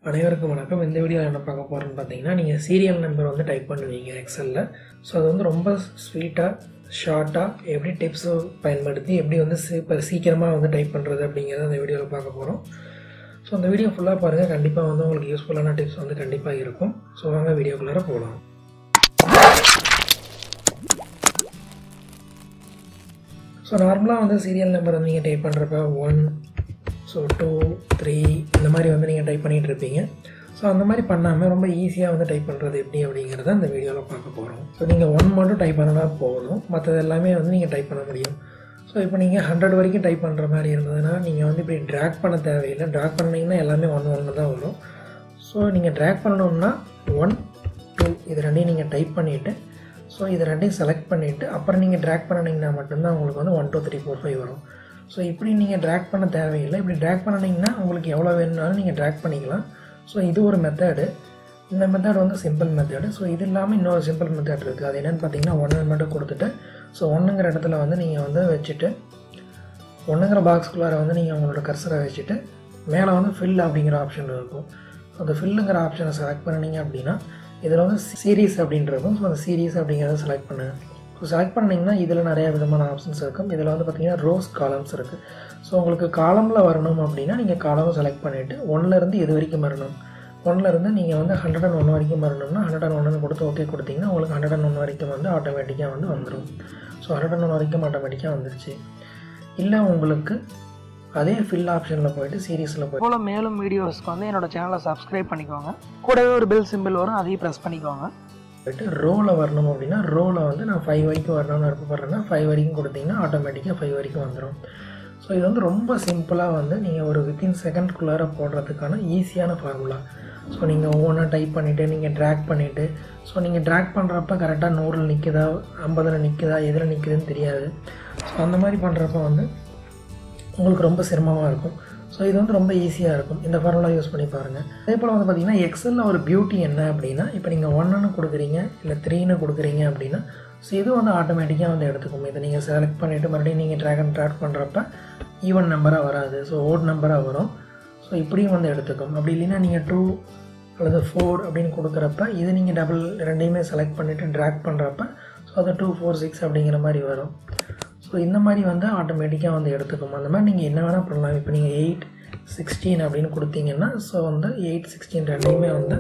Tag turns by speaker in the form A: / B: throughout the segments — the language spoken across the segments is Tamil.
A: அனைவருக்கும் வணக்கம் இந்த வீடியோவில் என்ன பார்க்க போகிறோன்னு பார்த்தீங்கன்னா நீங்கள் சீரியல் நம்பர் வந்து டைப் பண்ணுவீங்க எக்ஸலில் ஸோ அது வந்து ரொம்ப ஸ்வீட்டாக ஷார்ட்டாக எப்படி டிப்ஸு பயன்படுத்தி எப்படி வந்து இப்போ சீக்கிரமாக வந்து டைப் பண்ணுறது அப்படிங்கிறத அந்த வீடியோவில் பார்க்க போகிறோம் ஸோ அந்த வீடியோ ஃபுல்லாக பாருங்கள் கண்டிப்பாக வந்து உங்களுக்கு யூஸ்ஃபுல்லான டிப்ஸ் வந்து கண்டிப்பாக இருக்கும் ஸோ வாங்க வீடியோக்குள்ளார போகலாம் ஸோ நார்மலாக வந்து சீரியல் நம்பர் வந்து நீங்கள் டைப் பண்ணுறப்ப ஒன் ஸோ டூ த்ரீ இந்த மாதிரி வந்து நீங்கள் டைப் பண்ணிகிட்டு இருப்பீங்க ஸோ அந்த மாதிரி பண்ணாமல் ரொம்ப ஈஸியாக வந்து டைப் பண்ணுறது எப்படி அப்படிங்கிறத அந்த வீடியோவில் பார்க்க போகிறோம் ஸோ நீங்கள் ஒன் மட்டும் டைப் பண்ணினா போதும் மற்றது எல்லாமே வந்து நீங்கள் டைப் பண்ண முடியும் ஸோ இப்போ நீங்கள் ஹண்ட்ரட் வரைக்கும் டைப் பண்ணுற மாதிரி இருந்ததுன்னா நீங்கள் வந்து இப்படி ட்ராக் பண்ண தேவையில்லை ட்ராக் பண்ணிங்கன்னா எல்லாமே ஒன் ஒன்று தான் வரும் ஸோ நீங்கள் ட்ராக் பண்ணணும்னா ஒன் டூ இது ரெண்டையும் நீங்கள் டைப் பண்ணிவிட்டு ஸோ இது ரெண்டையும் செலக்ட் பண்ணிவிட்டு அப்புறம் நீங்கள் ட்ராக் பண்ணிங்கன்னா மட்டும்தான் உங்களுக்கு வந்து one two three four five வரும் ஸோ இப்படி நீங்கள் ட்ராக் பண்ண தேவையில்லை இப்படி ட்ராக் பண்ணிங்கன்னா உங்களுக்கு எவ்வளோ வேணும்னாலும் நீங்கள் ட்ராக் பண்ணிக்கலாம் ஸோ இது ஒரு மெத்தடு இந்த மெத்தட் வந்து சிம்பிள் மெத்தடு ஸோ இது இல்லாமல் இன்னொரு சிம்பிள் மெத்தட் இருக்குது அது என்னென்னு பார்த்தீங்கன்னா ஒன்று மட்டும் கொடுத்துட்டு ஸோ ஒன்றுங்கிற இடத்துல வந்து நீங்கள் வந்து வச்சுட்டு ஒன்றுங்கிற பாக்ஸ்குள்ளார வந்து நீங்கள் உங்களோட கர்சரை வச்சுட்டு மேலே வந்து ஃபில் அப்படிங்கிற ஆப்ஷன் இருக்கும் ஸோ அந்த ஃபில்லுங்கிற ஆப்ஷனை செலக்ட் பண்ணினீங்க அப்படின்னா இதில் வந்து சீரீஸ் அப்படின்றதும் ஸோ அந்த சீரீஸ் அப்படிங்கிறத செலக்ட் பண்ணுங்கள் ஸோ செலக்ட் பண்ணிங்கன்னா இதில் நிறைய விதமான ஆப்ஷன்ஸ் இருக்கும் இதில் வந்து பார்த்திங்கன்னா ரோஸ் காலம்ஸ் இருக்குது ஸோ உங்களுக்கு காலமில் வரணும் அப்படின்னா நீங்கள் காலமை செலக்ட் பண்ணிவிட்டு ஒன்லேருந்து எது வரைக்கும் வரணும் ஒன்லேருந்து நீங்கள் வந்து ஹண்ட்ரட் அண்ட் ஒன் வரைக்கும் வரணும்னா ஹண்ட்ரட் அண்ட் ஒன்னு கொடுத்து ஓகே கொடுத்தீங்கன்னா உங்களுக்கு ஹண்ட்ரட் அண்ட் ஒன் வரைக்கும் வந்து ஆட்டோமேட்டிக்காக வந்து வந்துடும் ஸோ ஹண்ட்ரட் அண்ட் ஒன் வரைக்கும் ஆட்டோமேட்டிக்காக வந்துருச்சு இல்லை உங்களுக்கு அதே ஃபில் ஆப்ஷனில் போயிட்டு சீரீஸில் போய் போல் மேலும் வீடியோஸ்க்கு வந்து என்னோட சேனலை சப்ஸ்கிரைப் பண்ணிக்கோங்க கூடவே ஒரு பெல் சிம்பிள் வரும் அதையும் ப்ரெஸ் பண்ணிக்கோங்க போயிட்டு ரோவில் வரணும் அப்படின்னா ரோவில் வந்து நான் ஃபைவ் வரைக்கும் வரணும்னு விருப்பப்படுறேன்னா ஃபைவ் வரைக்கும் கொடுத்தீங்கன்னா ஆட்டோமேட்டிக்காக ஃபைவ் வரைக்கும் வந்துடும் ஸோ இது வந்து ரொம்ப சிம்பிளாக வந்து நீங்கள் ஒரு வித்தின் செகண்ட்குள்ளார போடுறதுக்கான ஈஸியான ஃபார்முலா ஸோ நீங்கள் ஒவ்வொன்றா டைப் பண்ணிவிட்டு நீங்கள் ட்ராக் பண்ணிவிட்டு ஸோ நீங்கள் ட்ராக் பண்ணுறப்ப கரெக்டாக நூறில் நிற்குதா ஐம்பதில் நிற்குதா எதில் நிற்குதுன்னு தெரியாது ஸோ அந்த மாதிரி பண்ணுறப்ப வந்து உங்களுக்கு ரொம்ப சிரமமாக இருக்கும் ஸோ இது வந்து ரொம்ப ஈஸியாக இருக்கும் இந்த ஃபார்முலா யூஸ் பண்ணி பாருங்கள் அதே போல் வந்து பார்த்திங்கன்னா எக்ஸலில் ஒரு பியூட்டி என்ன அப்படின்னா இப்போ நீங்கள் ஒன்றுன்னு கொடுக்குறீங்க இல்லை த்ரீன்னு கொடுக்குறீங்க அப்படின்னா ஸோ இது வந்து ஆட்டோமேட்டிக்காக வந்து எடுத்துக்கும் இதை நீங்கள் செலக்ட் பண்ணிவிட்டு மறுபடியும் நீங்கள் ட்ராக் அண்ட் ட்ராக் பண்ணுறப்ப ஈவன் நம்பராக வராது ஸோ ஓட் நம்பராக வரும் ஸோ இப்படியும் வந்து எடுத்துக்கும் அப்படி இல்லைன்னா நீங்கள் டூ அல்லது ஃபோர் அப்படின்னு கொடுக்குறப்ப இது நீங்கள் டபுள் ரெண்டையுமே செலக்ட் பண்ணிவிட்டு ட்ராக் பண்ணுறப்ப ஸோ அது டூ ஃபோர் சிக்ஸ் அப்படிங்கிற மாதிரி வரும் ஸோ இந்த மாதிரி வந்து ஆட்டோமேட்டிக்காக வந்து எடுத்துக்கும் அந்த மாதிரி நீங்கள் என்ன வேணால் பண்ணலாம் இப்போ நீங்கள் எயிட் சிக்ஸ்டீன் அப்படின்னு கொடுத்தீங்கன்னா ஸோ வந்து எயிட் சிக்ஸ்டீன் ரெண்டையுமே வந்து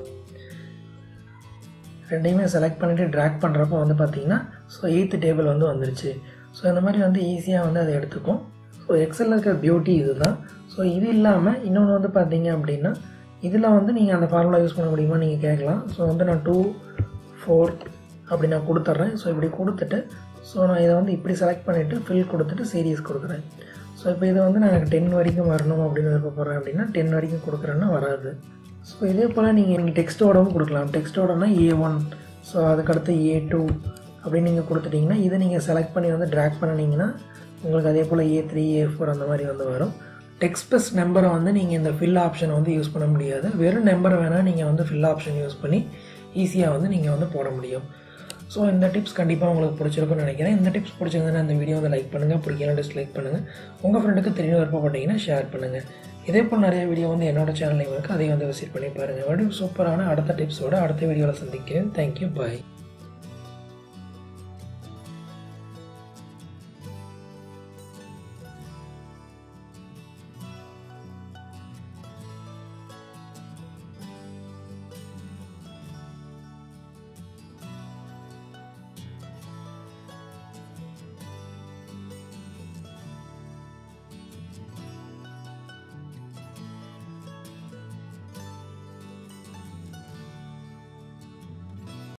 A: ரெண்டையுமே செலக்ட் பண்ணிவிட்டு ட்ராக் பண்ணுறப்போ வந்து பார்த்தீங்கன்னா ஸோ எயித்து டேபிள் வந்து வந்துருச்சு ஸோ இந்த மாதிரி வந்து ஈஸியாக வந்து அதை எடுத்துக்கும் ஸோ எக்ஸலில் இருக்கிற பியூட்டி இது தான் ஸோ இது இல்லாமல் இன்னொன்று வந்து பார்த்தீங்க அப்படின்னா இதில் வந்து நீங்கள் அந்த ஃபார்முலா யூஸ் பண்ண முடியுமா நீங்கள் கேட்கலாம் ஸோ வந்து நான் டூ ஃபோர் அப்படி நான் கொடுத்துட்றேன் ஸோ இப்படி கொடுத்துட்டு ஸோ நான் இதை வந்து இப்படி செலக்ட் பண்ணிவிட்டு ஃபில் கொடுத்துட்டு சீரீஸ் கொடுக்குறேன் ஸோ இப்போ இதை வந்து நான் எனக்கு டென் வரைக்கும் வரணும் அப்படின்னு விருப்பப்படுறேன் அப்படின்னா டென் வரைக்கும் கொடுக்குறேன்னா வராது ஸோ இதே போல் நீங்கள் நீங்கள் டெக்ஸ்ட்டோடவும் கொடுக்கலாம் டெக்ஸ்ட்டோடனா ஏ ஒன் ஸோ அதுக்கடுத்து ஏ டூ அப்படின்னு நீங்கள் கொடுத்துட்டிங்கன்னா இதை நீங்கள் செலக்ட் பண்ணி வந்து ட்ராக் பண்ணினீங்கன்னா உங்களுக்கு அதே போல் ஏ த்ரீ ஏ ஃபோர் அந்த மாதிரி வந்து வரும் டெக்ஸ்ட் ப்ளஸ் நம்பரை வந்து நீங்கள் இந்த ஃபில் ஆப்ஷனை வந்து யூஸ் பண்ண முடியாது வெறும் நம்பரை வேணால் நீங்கள் வந்து ஃபில் ஆப்ஷன் யூஸ் பண்ணி ஈஸியாக வந்து நீங்கள் வந்து போட முடியும் ஸோ இந்த டிப்ஸ் கண்டிப்பாக உங்களுக்கு பிடிச்சிருக்கும்னு நினைக்கிறேன் இந்த டிப்ஸ் பிடிச்சிருந்ததுன்னா இந்த வீடியோ வந்து லைக் பண்ணுங்கள் பிடிக்கலாம் டிஸ்லைக் பண்ணுங்கள் உங்கள் ஃப்ரெண்டுக்கு தெரிய விருப்பப்பட்டீங்கன்னா ஷேர் பண்ணுங்கள் இதே போல் நிறைய வீடியோ வந்து என்னோட சேனல்லையும் இருக்குது அதையும் வந்து விசிட் பண்ணி பாருங்கள் மறுபடியும் சூப்பரான அடுத்த டிப்ஸோட அடுத்த வீடியோவில் சந்திக்கிறேன் தேங்க்யூ பாய்